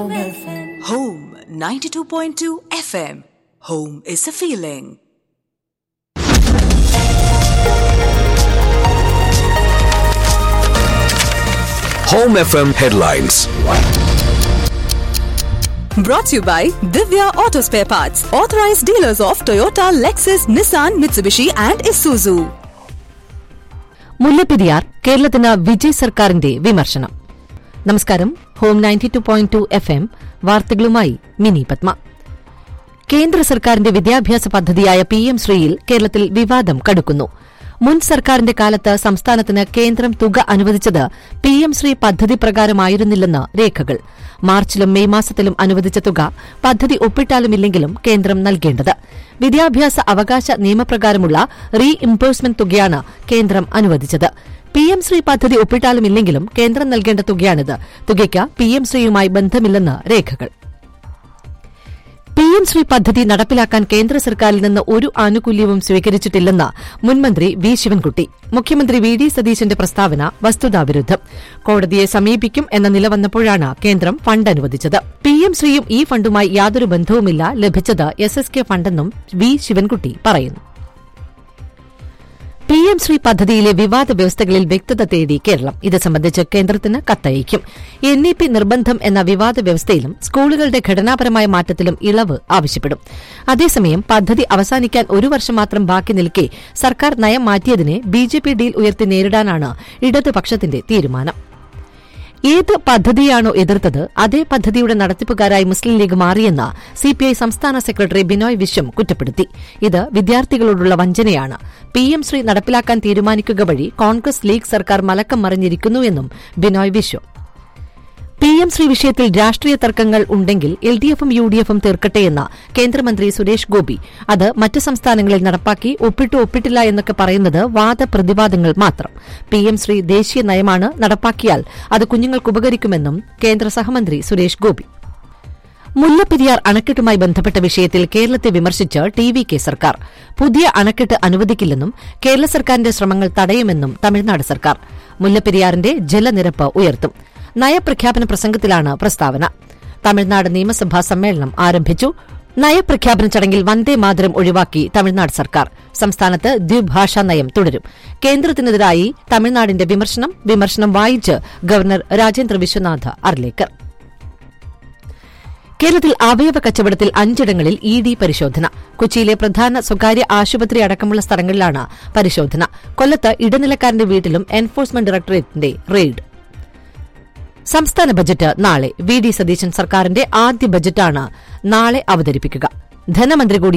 Home 92.2 FM. Home is a feeling. Home FM headlines. Brought to you by Divya Auto Spare Parts, authorized dealers of Toyota, Lexus, Nissan, Mitsubishi, and Isuzu. Mullaperiyar കേരളത്തിന് വിജയ് സർക്കാരിന്റെ വിമർശനം നമസ്കാരം home ninety two point two F M വാർത്തകളുമായി മിനി പത്മ കേന്ദ്ര സർക്കാരിന്റെ വിദ്യാഭ്യാസ പദ്ധതിയായ P M ശ്രീയിൽ കേരളത്തിൽ വിവാദം കടുക്കുന്നു മുൻ സർക്കാരിന്റെ കാലത്ത് സംസ്ഥാനത്തിന് കേന്ദ്രം തുക അനുവദിച്ചത് പി എം ശ്രീ പദ്ധതി പ്രകാരമായിരുന്നില്ലെന്ന് രേഖകൾ മാർച്ചിലും മെയ് മാസത്തിലും അനുവദിച്ച തുക പദ്ധതി ഒപ്പിട്ടാലുമില്ലെങ്കിലും കേന്ദ്രം നൽകേണ്ടത് വിദ്യാഭ്യാസ അവകാശ നിയമപ്രകാരമുള്ള റീ ഇംബേഴ്സ്മെന്റ് തുകയാണ് കേന്ദ്രം അനുവദിച്ചത് പി എം ശ്രീ പദ്ധതി ഒപ്പിട്ടാലുമില്ലെങ്കിലും കേന്ദ്രം നൽകേണ്ട തുകയാണിത് തുകയ്ക്ക് പി എം ശ്രീയുമായി ബന്ധമില്ലെന്ന് രേഖകൾ പി എം ശ്രീ പദ്ധതി നടപ്പിലാക്കാൻ കേന്ദ്ര സർക്കാരിൽ നിന്ന് ഒരു ആനുകൂല്യവും സ്വീകരിച്ചിട്ടില്ലെന്ന് മുൻമന്ത്രി വി ശിവൻകുട്ടി മുഖ്യമന്ത്രി വി ഡി സതീശന്റെ പ്രസ്താവന വസ്തുതാവിരുദ്ധം കോടതിയെ സമീപിക്കും എന്ന നില വന്നപ്പോഴാണ് കേന്ദ്രം ഫണ്ട് അനുവദിച്ചത് പി എം ശ്രീയും ഈ ഫണ്ടുമായി യാതൊരു ബന്ധവുമില്ല ലഭിച്ചത് എസ് എസ് കെ ഫണ്ടെന്നും വി ശിവൻകുട്ടി പറയുന്നു പി എം ശ്രീ പദ്ധതിയിലെ വിവാദ വ്യവസ്ഥകളിൽ വ്യക്തത തേടി കേരളം ഇത് സംബന്ധിച്ച് കേന്ദ്രത്തിന് കത്തയക്കും എൻ ഇ പി നിർബന്ധം എന്ന വിവാദ വ്യവസ്ഥയിലും സ്കൂളുകളുടെ ഘടനാപരമായ മാറ്റത്തിലും ഇളവ് ആവശ്യപ്പെടും അതേസമയം പദ്ധതി അവസാനിക്കാൻ ഒരു വർഷം മാത്രം ബാക്കി നിൽക്കെ സർക്കാർ നയം മാറ്റിയതിനെ ബി ജെ പി ഡീൽ ഉയർത്തി നേരിടാനാണ് ഇടതുപക്ഷത്തിന്റെ തീരുമാനം ഏത് പദ്ധതിയാണോ എതിർത്തത് അതേ പദ്ധതിയുടെ നടത്തിപ്പുകാരായി മുസ്ലിം ലീഗ് മാറിയെന്ന് സിപിഐ സംസ്ഥാന സെക്രട്ടറി ബിനോയ് വിശ്വം കുറ്റപ്പെടുത്തി ഇത് വിദ്യാർത്ഥികളോടുള്ള വഞ്ചനയാണ് പി എം ശ്രീ നടപ്പിലാക്കാൻ തീരുമാനിക്കുക വഴി കോൺഗ്രസ് ലീഗ് സർക്കാർ മലക്കം മറിഞ്ഞിരിക്കുന്നുവെന്നും ബിനോയ് വിശ്വം പി എം ശ്രീ വിഷയത്തിൽ രാഷ്ട്രീയ തർക്കങ്ങൾ ഉണ്ടെങ്കിൽ എൽ ഡി എഫും യു ഡി എഫും തീർക്കട്ടെയെന്ന് കേന്ദ്രമന്ത്രി സുരേഷ് ഗോപി അത് മറ്റ് സംസ്ഥാനങ്ങളിൽ നടപ്പാക്കി ഒപ്പിട്ടു ഒപ്പിട്ടില്ല എന്നൊക്കെ പറയുന്നത് വാദപ്രതിവാദങ്ങൾ മാത്രം പി എം ശ്രീ ദേശീയ നയമാണ് നടപ്പാക്കിയാൽ അത് കുഞ്ഞുങ്ങൾക്ക് ഉപകരിക്കുമെന്നും കേന്ദ്ര സഹമന്ത്രി സുരേഷ് ഗോപി മുല്ലപ്പെരിയാർ അണക്കെട്ടുമായി ബന്ധപ്പെട്ട വിഷയത്തിൽ കേരളത്തെ വിമർശിച്ച് ടി വി കെ സർക്കാർ പുതിയ അണക്കെട്ട് അനുവദിക്കില്ലെന്നും കേരള സർക്കാരിന്റെ ശ്രമങ്ങൾ തടയുമെന്നും തമിഴ്നാട് സർക്കാർ മുല്ലപ്പെരിയാറിന്റെ ജലനിരപ്പ് ഉയർത്തും നയപ്രഖ്യാപന പ്രസംഗത്തിലാണ് പ്രസ്താവന തമിഴ്നാട് നിയമസഭാ സമ്മേളനം ആരംഭിച്ചു നയപ്രഖ്യാപന ചടങ്ങിൽ വന്ദേ മാതരം ഒഴിവാക്കി തമിഴ്നാട് സർക്കാർ സംസ്ഥാനത്ത് ദ്വിഭാഷാ നയം തുടരും കേന്ദ്രത്തിനെതിരായി തമിഴ്നാടിന്റെ വിമർശനം വിമർശനം വായിച്ച് ഗവർണർ രാജേന്ദ്ര വിശ്വനാഥ് അർലേക്കർ കേരളത്തിൽ അവയവ കച്ചവടത്തിൽ അഞ്ചിടങ്ങളിൽ ഇ ഡി പരിശോധന കൊച്ചിയിലെ പ്രധാന സ്വകാര്യ ആശുപത്രി അടക്കമുള്ള സ്ഥലങ്ങളിലാണ് പരിശോധന കൊല്ലത്ത് ഇടനിലക്കാരന്റെ വീട്ടിലും എൻഫോഴ്സ്മെന്റ് ഡയറക്ടറേറ്റിന്റെ റെയ്ഡ് സംസ്ഥാന ബജറ്റ് നാളെ വി ഡി സതീശൻ സർക്കാരിന്റെ ആദ്യ ബജറ്റാണ് നാളെ അവതരിപ്പിക്കുക ധനമന്ത്രി കൂടി